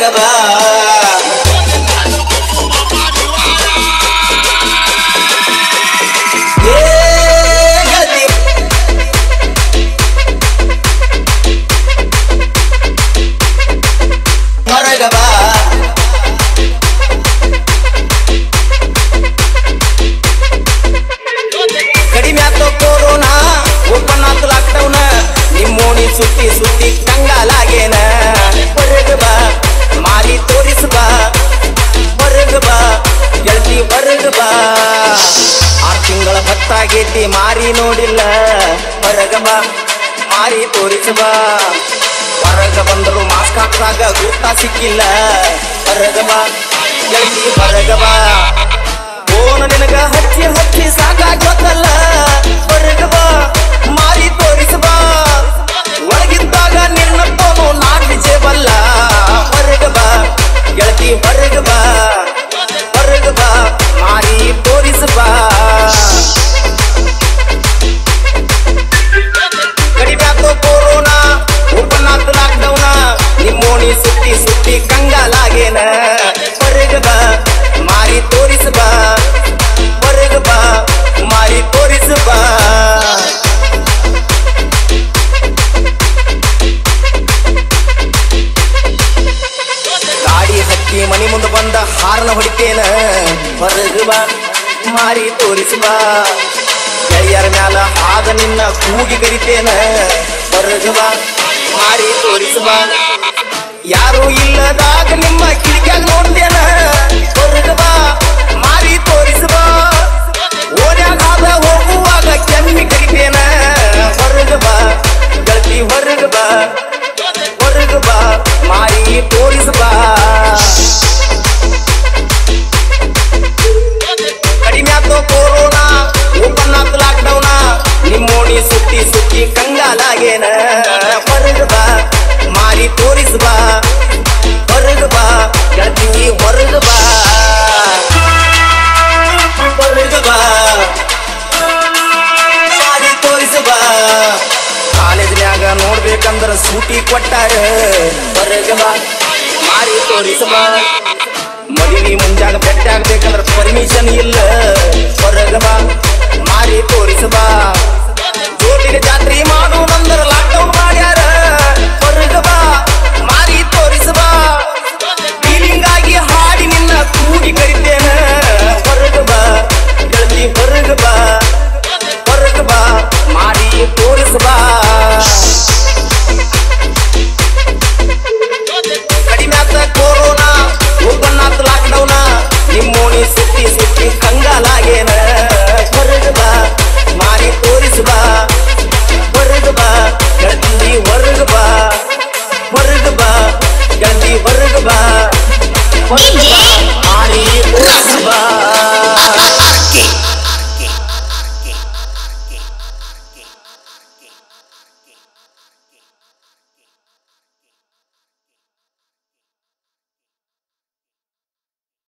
ಬಾ ಏ ಗೆಳತಿ ಹೊರಗ ಬಾ ಕಡಿಮೆ ಆತು ಕೊರೋನಾ ಓಪನ್ ಆತು ಲಾಕ್ಡೌನ್ ನಿಮ್ಮೋಣಿ ಸುತ್ತಿ ಸುತ್ತಿ ಕಂಗಾಲಾಗೇನ ಹೊರಗ ಬಾ ಮಾರಿ ತೋರಿಸ ಬಾ ಹೊರಗ ಬಾ ಗೆಳತಿ ಹೊರಗ ಬಾ ಆರ್ ತಿಂಗಳ ಹೊತ್ತಾಗೈತಿ ಮಾರಿ ನೋಡಿಲ್ಲ ಹೊರಗ ಬಾ ಮಾರಿ ತೋರಿಸ ಬಾ ಹೊರಗ ಬಂದರು ಮಾಸ್ಕ್ ಹಾಕಿದಾಗ ಗುರ್ತ ಸಿಕ್ಕಿಲ್ಲ ಹೊರಗ ಬಾ ಗೆಳತಿ ಹೊರಗ ಬಾ ಫೋನ್ ನಿನಗ ಹಚ್ಚಿ ಹಚ್ಚಿ ಸಾಕಾಗೋತಲ್ಲ ಹೊರಗ ಬಾ ಮಾರಿ ತೋರಿಸ ಬಾ ಒಳಗಿದ್ದಾಗ ನಿನ್ನ ತೋನು ನಾಟಿ ಜೇಬಲ್ಲ ಹೊರಗ ಬಾ ಗೆಳತಿ ಹೊರಗ ಬಾ ಹೊರಗ ಬಾ ಮಾರಿ ತೋರಿಸ ಬಾ ಕಡಿಮೆ ಆತು ಕೊರೋನಾ ಓಪನ್ ಆತು ಲಾಕ್ಡೌನ ನಿಮ್ಮೋಣಿ ಸುತ್ತಿ ಸುತ್ತಿ ಕಂಗಾಲಾಗೇನ ಹೊರಗ ಬಾ ಮಾರಿ ತೋರಿಸ ಬಾ ಹೊರಗ ಬಾ ಮಾರಿ ತೋರಿಸ ಬಾ ಗಾಡಿ ಹತ್ತಿ ಮನಿ ಮುಂದೆ ಬಂದ ಹಾರನ ಹೊಡಿತೇನ ಹೊರಗ ಬಾ ಮಾರಿ ತೋರಿಸ ಬಾ ಗೆಳೆಯರ ಮ್ಯಾಲ ಆಗ ನಿನ್ನ ಕೂಗಿ ಕರಿತೇನ ಹೊರಗ ಬಾ ಮಾರಿ ತೋರಿಸ ಬಾ ಯಾರು ಇಲ್ಲದಾಗ ನಿಮ್ಮ ಕಿಡಿಕ್ಯಾಗ ನೋಡ್ತೇನ ಹೊರಗ ಬಾ ಮಾರಿ ತೋರಿಸ ಬಾ ಓಡ್ಯಾಗ ಹಾದ ಹೋಗುವಾಗ ಕೆಮ್ಮಿ ಕರಿತೇನ ಹೊರಗ ಬಾ ಗೆಳತಿ ಹೊರಗ ಬಾ ಹೊರಗ ಬಾ ಮಾರಿ ತೋರಿಸ ಬಾ ಕಡಿಮೆ ಆತು ಕೊರೋನಾ ಓಪನ್ ಆತು ಲಾಕ್ಡೌನ ನಿಮ್ಮೋಣಿ ಸುತ್ತಿ ಸುತ್ತಿ ಕಂಗಾಲಾಗೇನ ಹೊರಗ ಬಾ ಮಾರಿ ತೋರಿಸ ಬಾ ಹೊರಗ ಬಾ ಗೆಳತಿ ಹೊರಗ ಬಾ ಹೊರಗ ಬಾ ಮಾರಿ ತೋರಿಸ ಬಾ ಕಾಲೇಜ್ನ್ಯಾಗ ನೋಡ್ಬೇಕಂದ್ರ ಸೂಟಿ ಕೊಟ್ಟಾರ ಹೊರಗ ಬಾ ಮಾರಿ ತೋರಿಸ ಬಾ ಮದುವೆ ಮುಂಜಾಗ ಬೆಟ್ಟ ಆಗ್ಬೇಕಂದ್ರ ಪರ್ಮಿಷನ್ ಇಲ್ಲ ಹೊರಗ ಬಾ ಮಾರಿ ತೋರಿಸ ಬಾ ಜೋಟಿಗೆ ಜಾತ್ರೆ ಮಾಡು ನಂದರ ಲಾಕ್ಡೌನ್